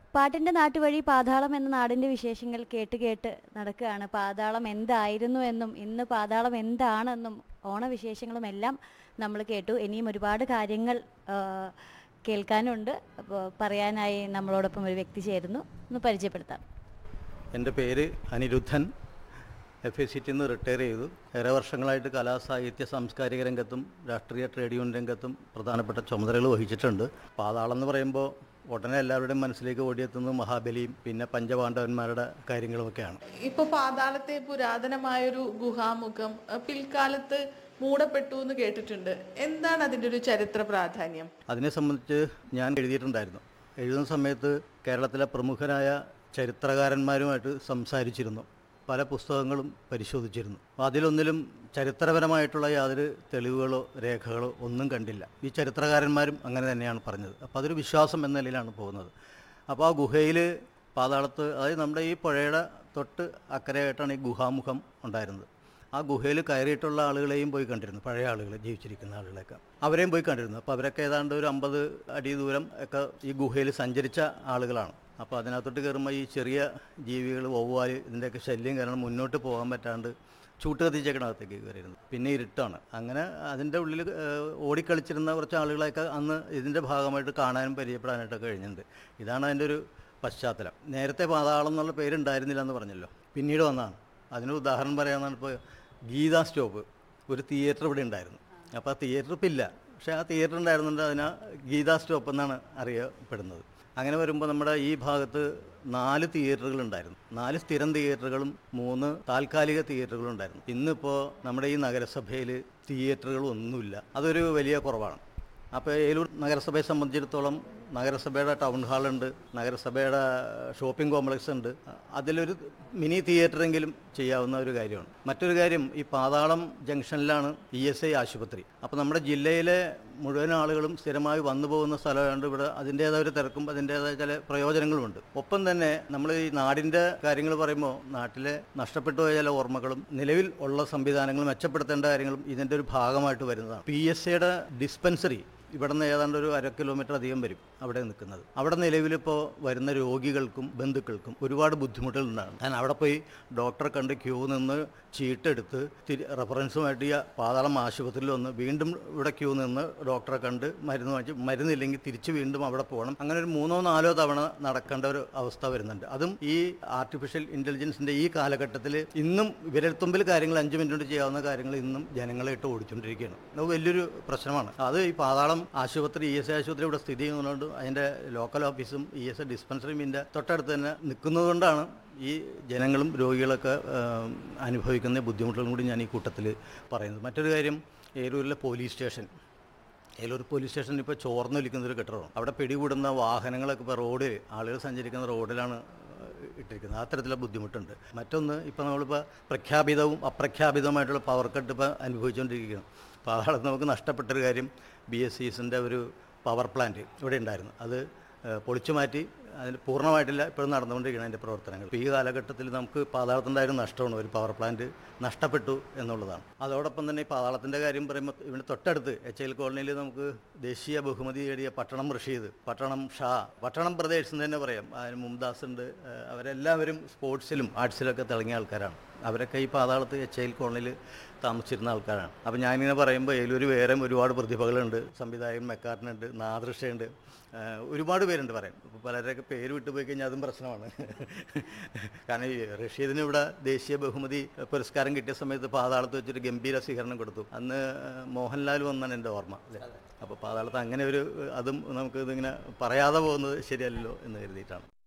പാട്ടിൻ്റെ നാട്ടുവഴി പാതാളം എന്ന നാടിൻ്റെ വിശേഷങ്ങൾ കേട്ട് കേട്ട് നടക്കുകയാണ് പാതാളം എന്തായിരുന്നു എന്നും ഇന്ന് പാതാളം എന്താണെന്നും ഓണവിശേഷങ്ങളും എല്ലാം നമ്മൾ കേട്ടു ഇനിയും ഒരുപാട് കാര്യങ്ങൾ ആ, കേൾക്കാനുണ്ട് അപ്പോൾ പറയാനായി നമ്മളോടൊപ്പം ഒരു വ്യക്തി ചേരുന്നു ഒന്ന് പരിചയപ്പെടുത്താം എൻ്റെ പേര് അനിരുദ്ധൻ എഫ് എസ് സിറ്റിയിൽ നിന്ന് റിട്ടയർ ചെയ്തു ഏറെ വർഷങ്ങളായിട്ട് കലാ സാഹിത്യ സാംസ്കാരിക രംഗത്തും രാഷ്ട്രീയ ട്രേഡ് യൂണിയൻ രംഗത്തും പ്രധാനപ്പെട്ട ചുമതലകൾ വഹിച്ചിട്ടുണ്ട് പാതാളം എന്ന് പറയുമ്പോൾ ഉടനെ എല്ലാവരുടെയും മനസ്സിലേക്ക് ഓടിയെത്തുന്നത് മഹാബലിയും പിന്നെ പഞ്ചപാണ്ഡവന്മാരുടെ കാര്യങ്ങളുമൊക്കെയാണ് ഇപ്പൊ പാതാളത്തെ പുരാതനമായൊരു ഗുഹാമുഖം അഹ് പിൽക്കാലത്ത് മൂടപ്പെട്ടു എന്ന് കേട്ടിട്ടുണ്ട് എന്താണ് അതിന്റെ ഒരു ചരിത്ര പ്രാധാന്യം അതിനെ സംബന്ധിച്ച് ഞാൻ എഴുതിയിട്ടുണ്ടായിരുന്നു എഴുതുന്ന സമയത്ത് കേരളത്തിലെ പ്രമുഖരായ ചരിത്രകാരന്മാരുമായിട്ട് സംസാരിച്ചിരുന്നു പല പുസ്തകങ്ങളും പരിശോധിച്ചിരുന്നു അപ്പോൾ അതിലൊന്നിലും ചരിത്രപരമായിട്ടുള്ള യാതൊരു തെളിവുകളോ രേഖകളോ ഒന്നും കണ്ടില്ല ഈ ചരിത്രകാരന്മാരും അങ്ങനെ തന്നെയാണ് പറഞ്ഞത് അപ്പോൾ അതൊരു വിശ്വാസം എന്ന നിലയിലാണ് പോകുന്നത് അപ്പോൾ ആ ഗുഹയിൽ പാതാളത്ത് അതായത് നമ്മുടെ ഈ പുഴയുടെ തൊട്ട് അക്കരയായിട്ടാണ് ഈ ഗുഹാമുഖം ഉണ്ടായിരുന്നത് ആ ഗുഹയിൽ കയറിയിട്ടുള്ള ആളുകളെയും പോയി കണ്ടിരുന്നു പഴയ ആളുകൾ ജീവിച്ചിരിക്കുന്ന ആളുകളെയൊക്കെ അവരെയും പോയി കണ്ടിരുന്നു അപ്പോൾ അവരൊക്കെ ഏതാണ്ട് ഒരു അമ്പത് അടി ദൂരം ഒക്കെ ഈ ഗുഹയിൽ സഞ്ചരിച്ച ആളുകളാണ് അപ്പോൾ അതിനകത്തോട്ട് കയറുമ്പോൾ ഈ ചെറിയ ജീവികൾ വവ്വാൽ ഇതിൻ്റെയൊക്കെ ശല്യം കാരണം മുന്നോട്ട് പോകാൻ പറ്റാണ്ട് ചൂട്ട് കത്തിച്ചേക്കണകത്തേക്ക് കയറിയിരുന്നു പിന്നെ ഇരുട്ടാണ് അങ്ങനെ അതിൻ്റെ ഉള്ളിൽ ഏഹ്, ഓടിക്കളിച്ചിരുന്ന കുറച്ച് ആളുകളെയൊക്കെ അന്ന് ഇതിൻ്റെ ഭാഗമായിട്ട് കാണാനും പരിചയപ്പെടാനായിട്ടൊക്കെ കഴിഞ്ഞിട്ടുണ്ട് ഇതാണ് അതിൻ്റെ ഒരു പശ്ചാത്തലം നേരത്തെ പാതാളം എന്നുള്ള പേരുണ്ടായിരുന്നില്ല എന്ന് പറഞ്ഞല്ലോ പിന്നീട് വന്നതാണ് അതിന് ഉദാഹരണം പറയാമെന്നാണ് ഇപ്പോൾ ഗീതാ സ്റ്റോപ്പ് ഒരു തിയേറ്റർ ഇവിടെ ഉണ്ടായിരുന്നു അപ്പോൾ ആ തിയേറ്റർ ഇപ്പം ഇല്ല പക്ഷേ ആ തിയേറ്റർ ഉണ്ടായിരുന്നുണ്ട് അതിന് ഗീതാ സ്റ്റോപ്പ് എന്നാണ് അറിയപ്പെടുന്നത് അങ്ങനെ വരുമ്പോൾ നമ്മുടെ ഈ ഭാഗത്ത് നാല് തിയേറ്ററുകൾ ഉണ്ടായിരുന്നു നാല് സ്ഥിരം തിയേറ്ററുകളും മൂന്ന് താൽക്കാലിക തിയേറ്ററുകളും ഉണ്ടായിരുന്നു ഇന്നിപ്പോൾ നമ്മുടെ ഈ നഗരസഭയിൽ തിയേറ്ററുകൾ ഒന്നുമില്ല അതൊരു വലിയ കുറവാണ് അപ്പോൾ ഏലൂർ നഗരസഭയെ സംബന്ധിച്ചിടത്തോളം നഗരസഭയുടെ ടൗൺ ഹാളുണ്ട് നഗരസഭയുടെ ഷോപ്പിംഗ് കോംപ്ലക്സ് ഉണ്ട് അതിലൊരു മിനി തിയേറ്ററെങ്കിലും ചെയ്യാവുന്ന ഒരു കാര്യമാണ് മറ്റൊരു കാര്യം ഈ പാതാളം ജംഗ്ഷനിലാണ് ഇ എസ് ഐ ആശുപത്രി അപ്പോൾ നമ്മുടെ ജില്ലയിലെ മുഴുവൻ ആളുകളും സ്ഥിരമായി വന്നു പോകുന്ന സ്ഥലമായതുകൊണ്ട് ഇവിടെ അതിൻ്റേതായ ഒരു തിരക്കും അതിൻ്റേതായ ചില പ്രയോജനങ്ങളുമുണ്ട് ഒപ്പം തന്നെ നമ്മൾ ഈ നാടിൻ്റെ കാര്യങ്ങൾ പറയുമ്പോൾ നാട്ടിലെ നഷ്ടപ്പെട്ടു പോയ ചില ഓർമ്മകളും നിലവിൽ ഉള്ള സംവിധാനങ്ങളും മെച്ചപ്പെടുത്തേണ്ട കാര്യങ്ങളും ഇതിൻ്റെ ഒരു ഭാഗമായിട്ട് വരുന്നതാണ് പി എസ് സിയുടെ ഡിസ്പെൻസറി ഇവിടെ നിന്ന് ഏതാണ്ട് ഒരു അര കിലോമീറ്റർ അധികം വരും അവിടെ നിൽക്കുന്നത് അവിടെ നിലവിലിപ്പോൾ വരുന്ന രോഗികൾക്കും ബന്ധുക്കൾക്കും ഒരുപാട് ബുദ്ധിമുട്ടുകളുണ്ടാകും ഞാൻ അവിടെ പോയി ഡോക്ടറെ കണ്ട് ക്യൂ നിന്ന് ചീട്ടെടുത്ത് തിരി റെഫറൻസുമായിട്ട് ഈ പാതാളം ആശുപത്രിയിൽ വന്ന് വീണ്ടും ഇവിടെ ക്യൂ നിന്ന് ഡോക്ടറെ കണ്ട് മരുന്ന് വാങ്ങിച്ച് മരുന്നില്ലെങ്കിൽ തിരിച്ച് വീണ്ടും അവിടെ പോകണം അങ്ങനെ ഒരു മൂന്നോ നാലോ തവണ നടക്കേണ്ട ഒരു അവസ്ഥ വരുന്നുണ്ട് അതും ഈ ആർട്ടിഫിഷ്യൽ ഇൻ്റലിജൻസിൻ്റെ ഈ കാലഘട്ടത്തിൽ ഇന്നും വിരൽത്തുമ്പിൽ കാര്യങ്ങൾ അഞ്ച് മിനിറ്റ് കൊണ്ട് ചെയ്യാവുന്ന കാര്യങ്ങൾ ഇന്നും ജനങ്ങളെ ഇട്ട് ഓടിച്ചുകൊണ്ടിരിക്കുകയാണ് അത് വലിയൊരു പ്രശ്നമാണ് അത് ഈ പാതാളം ആശുപത്രി ഇ എസ് ഐ ആശുപത്രി ഇവിടെ സ്ഥിതി ചെയ്യുന്നതുകൊണ്ട് അതിൻ്റെ ലോക്കൽ ഓഫീസും ഇ എസ് ഐ ഡിസ്പെൻസറിയും ഇതിൻ്റെ തൊട്ടടുത്ത് തന്നെ നിൽക്കുന്നതുകൊണ്ടാണ് ഈ ജനങ്ങളും രോഗികളൊക്കെ ആ, അനുഭവിക്കുന്ന ബുദ്ധിമുട്ടുകളും കൂടി ഞാൻ ഈ കൂട്ടത്തിൽ പറയുന്നത് മറ്റൊരു കാര്യം ഏരൂരിലെ police station Eloor police station ഇപ്പോൾ ചോർന്നൊലിക്കുന്ന ഒരു കെട്ടിടമാണ് അവിടെ പിടികൂടുന്ന വാഹനങ്ങളൊക്കെ ഇപ്പോൾ റോഡിൽ ആളുകൾ സഞ്ചരിക്കുന്ന റോഡിലാണ് ഇട്ടിരിക്കുന്നത് ആ തരത്തിലുള്ള ബുദ്ധിമുട്ടുണ്ട് മറ്റൊന്ന് ഇപ്പോൾ നമ്മളിപ്പോൾ പ്രഖ്യാപിതവും അപ്രഖ്യാപിതവുമായിട്ടുള്ള പവർ കട്ട് ഇപ്പോൾ അനുഭവിച്ചുകൊണ്ടിരിക്കുകയാണ് പാതാളത്ത് നമുക്ക് നഷ്ടപ്പെട്ടൊരു കാര്യം ബി എസ് സിസിൻ്റെ ഒരു പവർ പ്ലാന്റ് ഇവിടെ ഉണ്ടായിരുന്നു അത് ഏഹ്, പൊളിച്ചു മാറ്റി അതിന് പൂർണ്ണമായിട്ടില്ല ഇപ്പോഴും നടന്നുകൊണ്ടിരിക്കുകയാണ് അതിൻ്റെ പ്രവർത്തനങ്ങൾ ഇപ്പോൾ ഈ കാലഘട്ടത്തിൽ നമുക്ക് പാതാളത്തിൻ്റെതായാലും നഷ്ടമാണ് ഒരു പവർ പ്ലാന്റ് നഷ്ടപ്പെട്ടു എന്നുള്ളതാണ് അതോടൊപ്പം തന്നെ ഈ പാതാളത്തിൻ്റെ കാര്യം പറയുമ്പോൾ ഇവിടെ തൊട്ടടുത്ത് എച്ച് എൽ കോളനിയിൽ നമുക്ക് ദേശീയ ബഹുമതി നേടിയ പട്ടണം റഷീദ് പട്ടണം ഷാ പട്ടണം പ്രദേശ് എന്ന് തന്നെ പറയാം അതിന് മുംതാസ് ഉണ്ട് ഏഹ്, അവരെല്ലാവരും സ്പോർട്സിലും ആർട്സിലൊക്കെ തിളങ്ങിയ ആൾക്കാരാണ് അവരൊക്കെ ഈ പാതാളത്ത് എച്ച് എൽ കോളനിയിൽ താമസിച്ചിരുന്ന ആൾക്കാരാണ് അപ്പോൾ ഞാനിങ്ങനെ പറയുമ്പോൾ ഏലൂർ വേറെ ഒരുപാട് പ്രതിഭകളുണ്ട് സംവിധായകൻ മെക്കാർട്ടുണ്ട് നാദൃഷയുണ്ട് ഏഹ് ഒരുപാട് പേരുണ്ട് പറയാൻ ഇപ്പോൾ പലരുടെയൊക്കെ പേര് വിട്ടു പോയി കഴിഞ്ഞാൽ അതും പ്രശ്നമാണ് കാരണം ഈ റഷീദിന് ഇവിടെ ദേശീയ ബഹുമതി പുരസ്കാരം കിട്ടിയ സമയത്ത് പാതാളത്ത് വെച്ചൊരു ഗംഭീര സ്വീകരണം കൊടുത്തു അന്ന് ഏഹ് മോഹൻലാൽ വന്നാണ് എൻ്റെ ഓർമ്മ അല്ലേ അപ്പോൾ പാതാളത്ത് അങ്ങനെ ഒരു അതും നമുക്ക് ഇതിങ്ങനെ പറയാതെ പോകുന്നത് ശരിയല്ലല്ലോ എന്ന് കരുതിയിട്ടാണ്